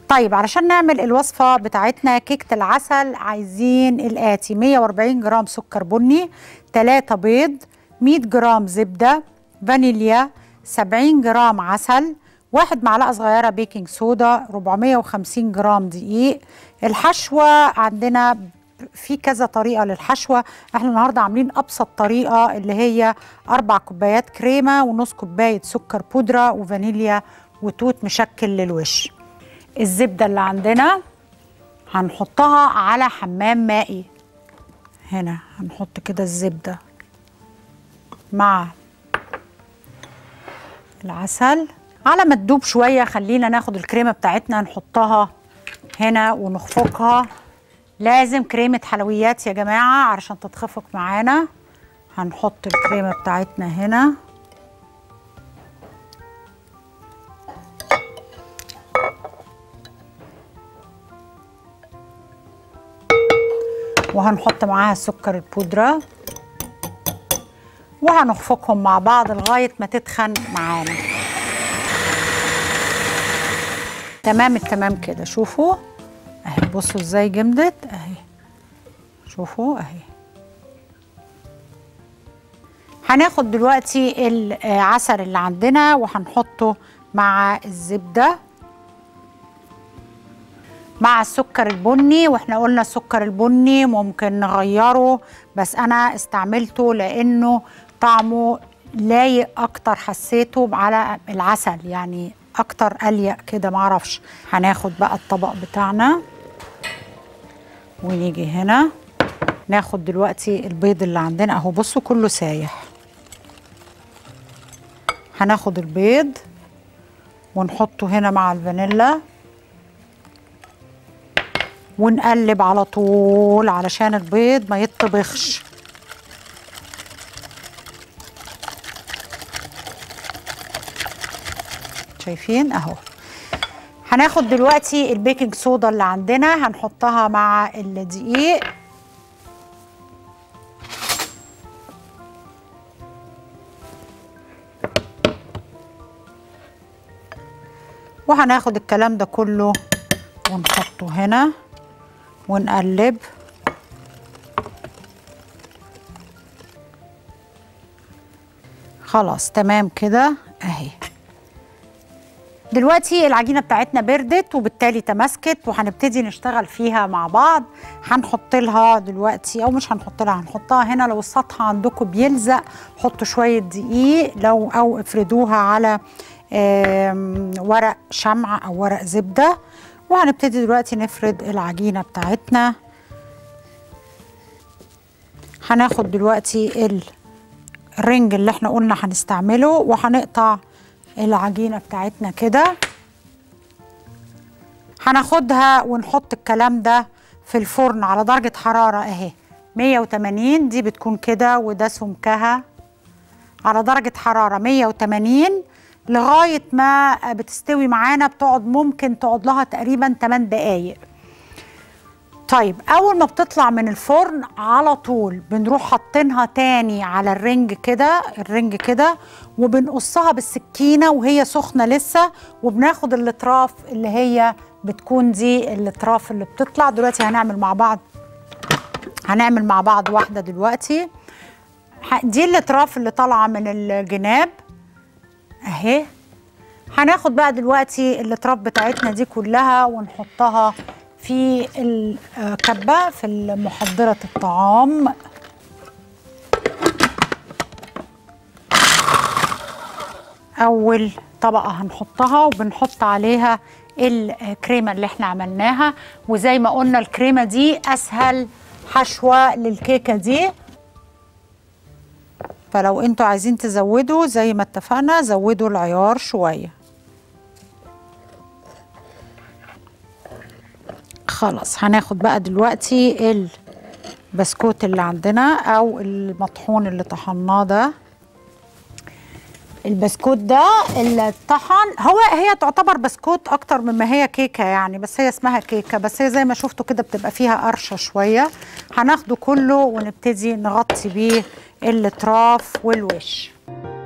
طيب علشان نعمل الوصفة بتاعتنا كيكة العسل عايزين الآتي 140 جرام سكر بني 3 بيض 100 جرام زبدة فانيليا 70 جرام عسل واحد معلقة صغيرة بيكنج صودا 450 جرام دقيق الحشوة عندنا في كذا طريقة للحشوة احنا النهاردة عاملين أبسط طريقة اللي هي أربع كوبايات كريمة ونص كوباية سكر بودرة وفانيليا وتوت مشكل للوش الزبدة اللي عندنا هنحطها على حمام مائي هنا هنحط كده الزبدة مع العسل على ما تدوب شوية خلينا ناخد الكريمة بتاعتنا نحطها هنا ونخفقها لازم كريمة حلويات يا جماعة علشان تتخفق معانا هنحط الكريمة بتاعتنا هنا وهنحط معاها السكر البودرة وهنخفقهم مع بعض لغاية ما تتخن معانا تمام التمام كده شوفوا اهي بصوا ازاي جمدت اهي شوفوا اهي هناخد دلوقتي العسل اللي عندنا وهنحطه مع الزبده مع السكر البني واحنا قلنا السكر البني ممكن نغيره بس انا استعملته لانه طعمه لايق اكتر حسيته على العسل يعني اكتر اليق كده معرفش هناخد بقى الطبق بتاعنا ونيجي هنا ناخد دلوقتي البيض اللي عندنا اهو بصوا كله سايح هناخد البيض ونحطه هنا مع الفانيلا ونقلب على طول علشان البيض ما يتطبخش شايفين اهو هناخد دلوقتي البيكنج صودا اللي عندنا هنحطها مع الدقيق وهناخد الكلام ده كله ونحطه هنا ونقلب خلاص تمام كده اهي دلوقتي العجينه بتاعتنا بردت وبالتالي تماسكت وهنبتدي نشتغل فيها مع بعض هنحط لها دلوقتي او مش هنحط لها هنحطها هنا لو السطح عندكم بيلزق حطوا شويه دقيق لو او افردوها على ورق شمع او ورق زبده وهنبتدي دلوقتي نفرد العجينه بتاعتنا هناخد دلوقتي الرنج اللي احنا قلنا هنستعمله وهنقطع العجينه بتاعتنا كده هناخدها ونحط الكلام ده في الفرن على درجه حراره اهي 180 دي بتكون كده وده سمكها على درجه حراره 180 لغايه ما بتستوي معانا بتقعد ممكن تقعد لها تقريبا 8 دقايق طيب اول ما بتطلع من الفرن على طول بنروح حاطينها تاني على الرنج كده الرنج كده وبنقصها بالسكينه وهي سخنه لسه وبناخد الاطراف اللي هي بتكون دي الاطراف اللي بتطلع دلوقتي هنعمل مع بعض هنعمل مع بعض واحده دلوقتي دي الاطراف اللي طالعه من الجناب اهي هناخد بقى دلوقتي الاطراف بتاعتنا دي كلها ونحطها في الكبه في محضره الطعام اول طبقه هنحطها وبنحط عليها الكريمه اللي احنا عملناها وزي ما قلنا الكريمه دي اسهل حشوه للكيكه دي فلو انتوا عايزين تزودوا زي ما اتفقنا زودوا العيار شويه خلاص هناخد بقى دلوقتي البسكوت اللي عندنا او المطحون اللي طحناه ده البسكوت ده اللي اتطحن هو هي تعتبر بسكوت اكتر مما هي كيكه يعني بس هي اسمها كيكه بس هي زي ما شفتوا كده بتبقى فيها قرشه شويه هناخده كله ونبتدي نغطي بيه الاطراف والوش